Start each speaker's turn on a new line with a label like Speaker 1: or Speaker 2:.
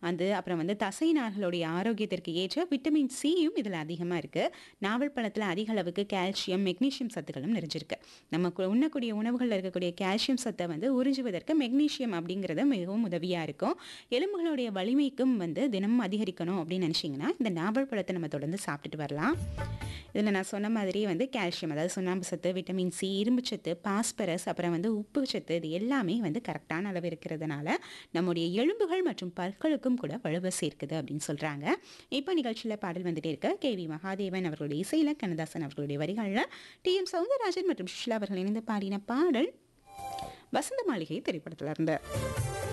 Speaker 1: வந்து அப்புறம் வந்து தசை நார்களுடைய ஆரோக்கியத்திற்கு ஏற்ற விட்டமின் சியும் இதில் அதிகமாக இருக்குது நாவல் பழத்தில் அதிக அளவுக்கு கால்சியம் மெக்னீசியம் சத்துக்களும் நிறைஞ்சிருக்கு நம்ம கு- உண்ணக்கூடிய உணவுகளில் இருக்கக்கூடிய கால்சியம் சத்தை வந்து உறிஞ்சுவதற்கு மெக்னீசியம் அப்படிங்கிறது மிகவும் உதவியாக இருக்கும் எலும்புகளுடைய வலிமைக்கும் வந்து தினமும் அதிகரிக்கணும் அப்படின்னு நினச்சிங்கன்னா இந்த நாவல் பழத்தை நம்ம தொடர்ந்து சாப்பிட்டுட்டு வரலாம் இதில் நான் சொன்ன மாதிரி வந்து கால்சியம் அதாவது சுண்ணாம்பு சத்து விட்டமின் சி இரும்பு சத்து பாஸ்பரஸ் அப்புறம் வந்து உப்பு சத்து இது எல்லாமே வந்து கரெக்டான அளவு இருக்கிறதுனால நம்முடைய எலும்புகள் மற்றும் பற்களுக்கும் கூட வலுவை சேர்க்குது அப்படின்னு சொல்கிறாங்க இப்போ நிகழ்ச்சியில் பாடல் வந்துட்டே இருக்க கே வி மகாதேவன் அவர்களுடைய இசையில் கண்ணதாசன் அவர்களுடைய வரிகளில் டி எம் சவுந்தரராஜன் மற்றும் சுஷ்லா அவர்கள் இணைந்து பாடின பாடல் வசந்த மாளிகை திரைப்படத்தில் இருந்து